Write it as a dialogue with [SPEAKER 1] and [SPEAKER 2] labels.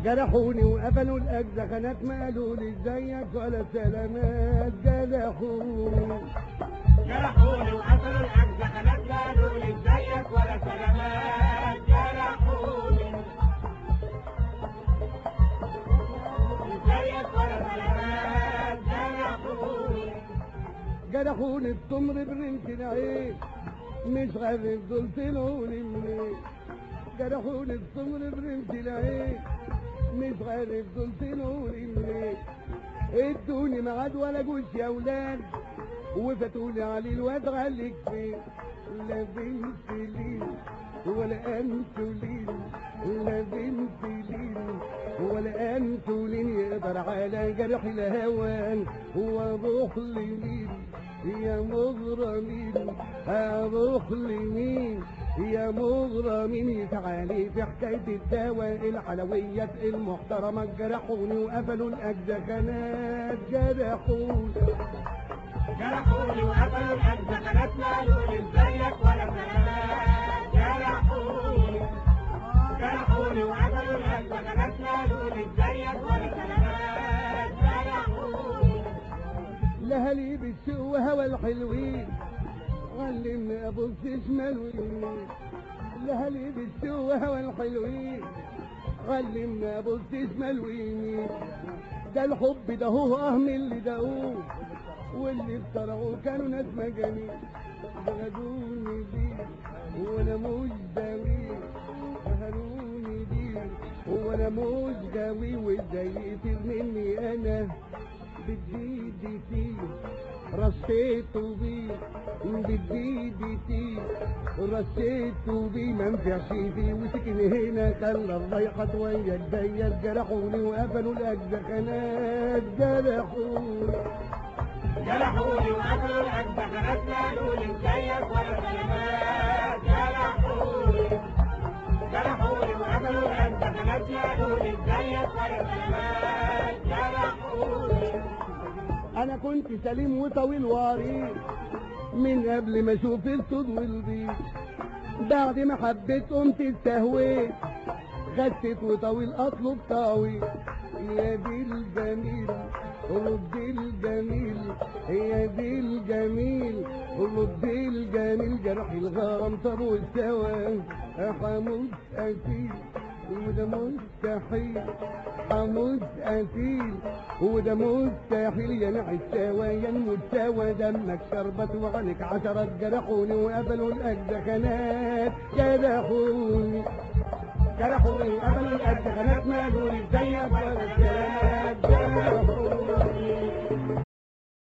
[SPEAKER 1] جرحوني وقفلوا الأجزخانات ما قالوا لي ازيك ولا سلامات جرحوني
[SPEAKER 2] جرحوني وقتلوا الأجزخانات قالوا لي ازيك ولا سلامات جرحوني ازيك ولا سلامات جرحوني
[SPEAKER 1] جرحوني السمر برمش العين مش عارف دول طلعوني منين جرحوني السمر برمش العين مش عارف دول طلعوني منين ادوني ميعاد ولا جوش يا ولاد وفاتولي علي الواد عليك فين لا بنت لين ولا انسولين لا بنت لين ولا انسولين يقدر على جرح الهوان واروح لمين يا مغرمين اروح لمين يا مغرمين تعالي في حكاية الدواء الحلويات المحترمة جرحوني وقفلوا الأجزخانات جرحوني
[SPEAKER 2] جرحوني وقتلوا الأجزخانات قالوا لي ازيك ولا سلامات جرحوني جرحوني وقتلوا الأجزخانات قالوا لي ازيك ولا سلامات جرحوني
[SPEAKER 1] لهلي بالسوق وهوى الحلوين علمني ابص شمال ويمين لهلي بالسوق وهوى الحلوين علمني ابص شمال ويمين ده الحب ده هو اهم اللي دقوه واللي اخترعوه كانوا ناس مجانين بغدوني بيه وانا مش داوي بهروني بيه وانا مش داوي واتضايقت مني انا بديدي فيه رصيته بيه بديدي فيه رصيته بيه ما نفعش فيه وسكن هنا خلى الله يحط ويا الديات جرحوني وقفلوا الاجزخانات جرحوني
[SPEAKER 2] جرحوني وقتلوا الأجزخانات قالوا لي ازيك ولا سلامات جرحوني جرحوني وقتلوا الأجزخانات قالوا لي ازيك ولا سلامات جرحوني
[SPEAKER 1] انا كنت سليم وطويل وعريض من قبل ما اشوف الصوت والبيض بعد ما حبيت قمت استهويت خسيت وطويل اطلب طويل يا دي الجميل رد الجميل يا دي الجميل رد الجميل جرح الغرام طب والسوا حمود قتيل وده مستحيل حمود قتيل وده مستحيل يا نعي السوا يا المستوى دمك شربت وعليك عشرة جرحوني وقبلوا الأجزخانات جرحوني جرحوني وقبلوا الأجزخانات ما قالوا لي ازيك ولا